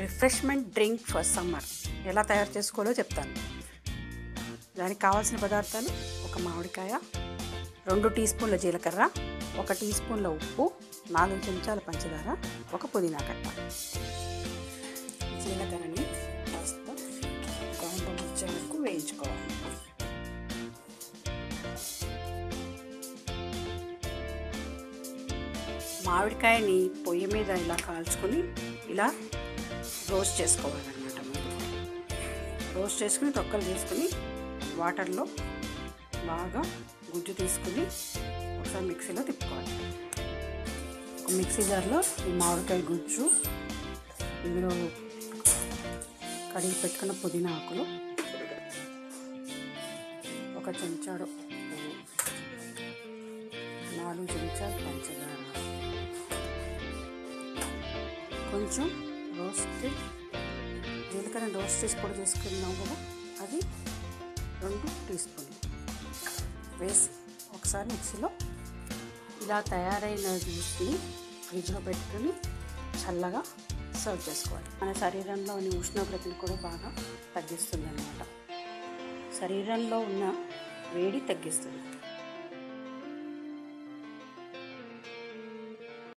refreshment drink for summer ఎలా తయారు చేసుకోవాలో చెప్తాను దానికి కావాల్సిన పదార్థాలు ఒక మామిడికాయ రెండు టీ స్పూన్ల జీలకర్ర ఒక టీ స్పూన్ల ఉప్పు నాలుగు చెంచాల పంచదార ఒక పుదీనా కట్ట జీలకర్రని కాస్త కాంత వచ్చే వరకు వేయించుకోవాలి మామిడికాయని పొయ్యి మీద ఇలా కాల్చుకొని ఇలా రోస్ట్ చేసుకోవాలన్నమాట ముందు రోస్ట్ చేసుకుని తొక్కలు తీసుకుని వాటర్లో బాగా గుజ్జు తీసుకుని ఒకసారి మిక్సీలో తిప్పుకోవాలి ఒక మిక్సీ జార్లో ఈ మామిడికాయ గుజ్జు ఇందులో కడిగి పెట్టుకున్న పుదీనా ఆకులు ఒక చెంచాడు ఉప్పు, నాలుగు చెంచాలు పంచదార కొంచెం రోస్ట్ జీలకర్ర రోస్ట్ చేసి పొడి చేసుకున్నాం కదా అది రెండు టీ స్పూన్లు వేసి ఒకసారి మిక్సీలో ఇలా తయారైన జ్యూస్ని ఫ్రిడ్జ్లో పెట్టుకుని చల్లగా సర్వ్ చేసుకోవాలి మన శరీరంలోని ఉష్ణోగ్రతను కూడా బాగా తగ్గిస్తుంది అన్నమాట శరీరంలో ఉన్న వేడి తగ్గిస్తుంది